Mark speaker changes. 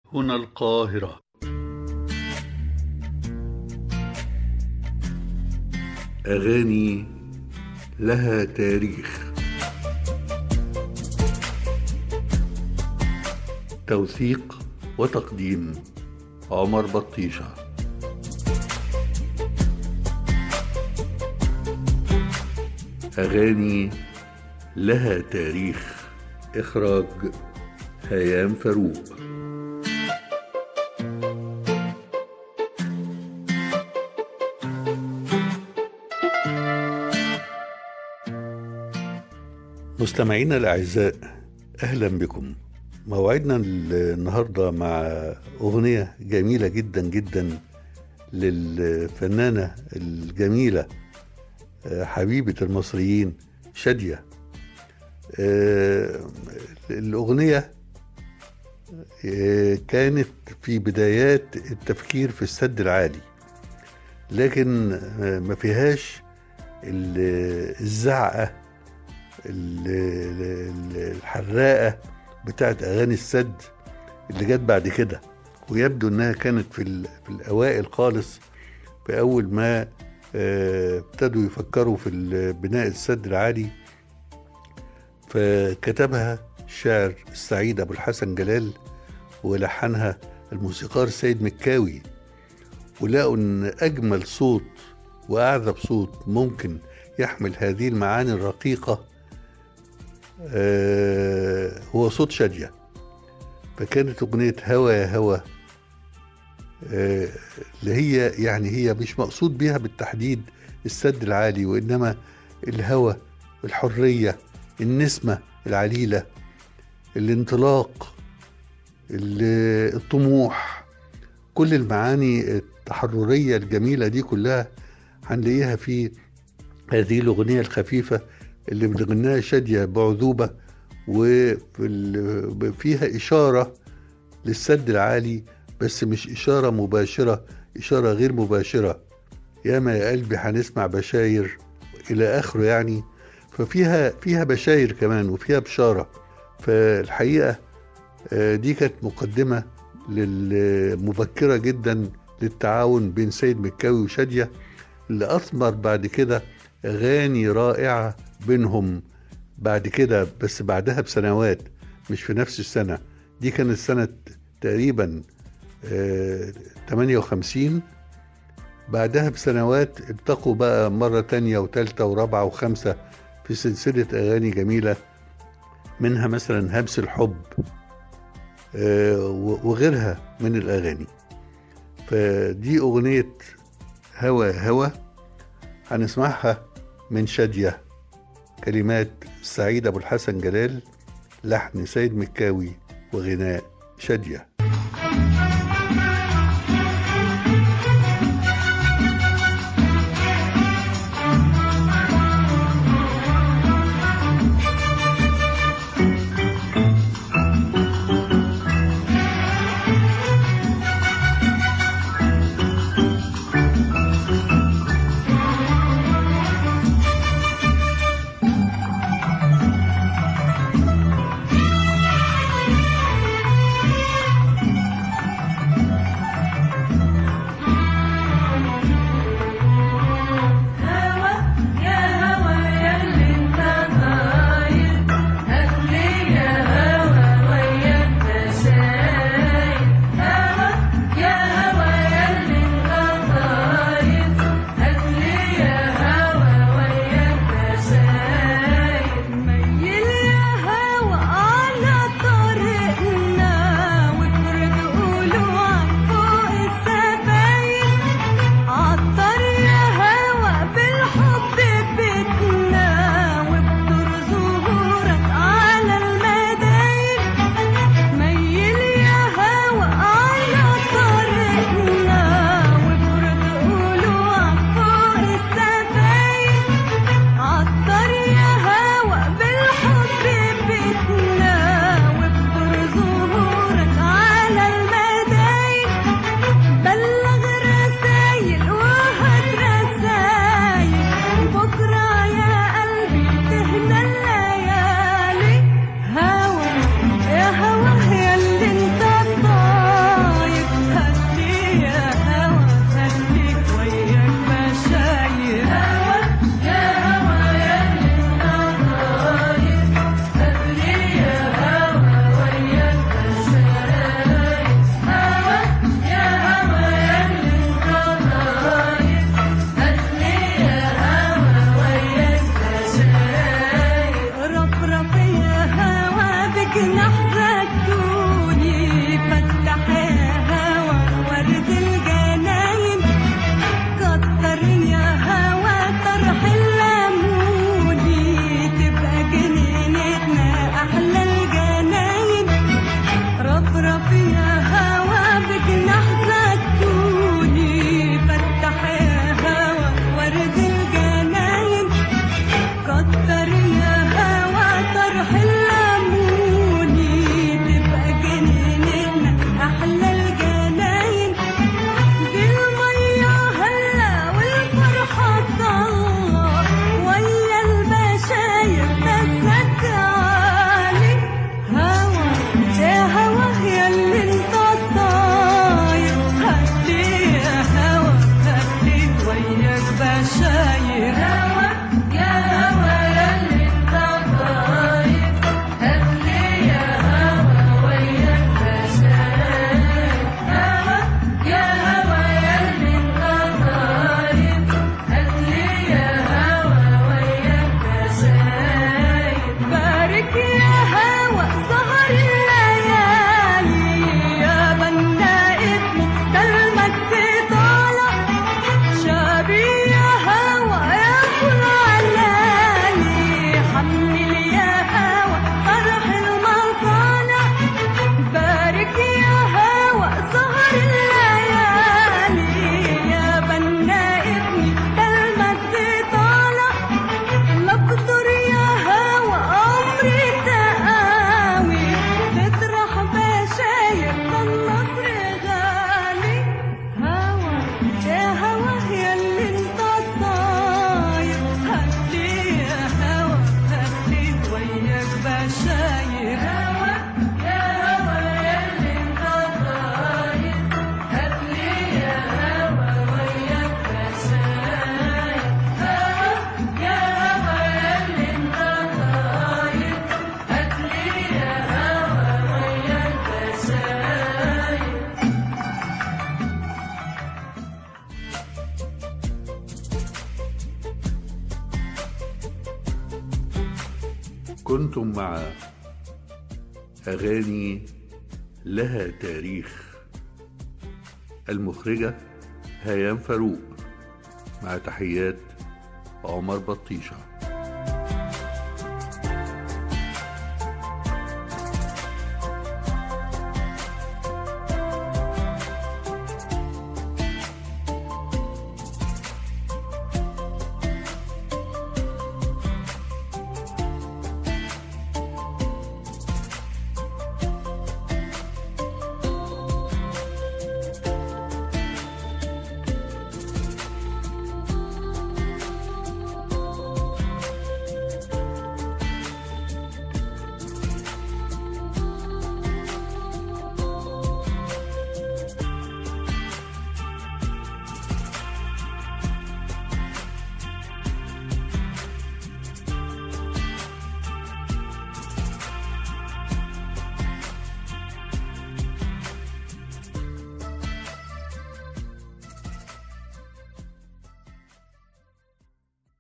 Speaker 1: هنا القاهرة أغاني لها تاريخ توثيق وتقديم عمر بطيشة أغاني لها تاريخ إخراج هيام فاروق مستمعينا الأعزاء أهلا بكم موعدنا النهاردة مع أغنية جميلة جدا جدا للفنانة الجميلة حبيبة المصريين شادية الأغنية كانت في بدايات التفكير في السد العالي لكن ما فيهاش الزعقة الحراقة بتاعت أغاني السد اللي جت بعد كده ويبدو إنها كانت في, في الأوائل خالص في أول ما ابتدوا يفكروا في بناء السد العالي فكتبها الشاعر السعيد أبو الحسن جلال ولحنها الموسيقار سيد مكاوي ولقوا إن أجمل صوت وأعذب صوت ممكن يحمل هذه المعاني الرقيقة هو صوت شادية فكانت أغنية هوى يا هوى اللي هي يعني هي مش مقصود بها بالتحديد السد العالي وإنما الهوى الحرية النسمة العليلة الانطلاق الطموح كل المعاني التحررية الجميلة دي كلها هنلاقيها في هذه الأغنية الخفيفة اللي بتغناها شادية بعذوبة وفيها إشارة للسد العالي بس مش إشارة مباشرة إشارة غير مباشرة ياما يا قلبي هنسمع بشاير إلى آخره يعني ففيها فيها بشاير كمان وفيها بشارة فالحقيقة دي كانت مقدمة مبكرة جدا للتعاون بين سيد مكاوي وشادية اللي أثمر بعد كده أغاني رائعة بينهم بعد كده بس بعدها بسنوات مش في نفس السنة دي كانت سنة تقريبا 58 بعدها بسنوات التقوا بقى مرة تانية وتالتة ورابعة وخمسة في سلسلة أغاني جميلة منها مثلا همس الحب وغيرها من الأغاني فدي أغنية هوى هوى هنسمعها من شادية كلمات سعيد أبو الحسن جلال لحن سيد مكاوي وغناء شادية كنتم مع أغاني لها تاريخ المخرجة هيام فاروق مع تحيات عمر بطيشه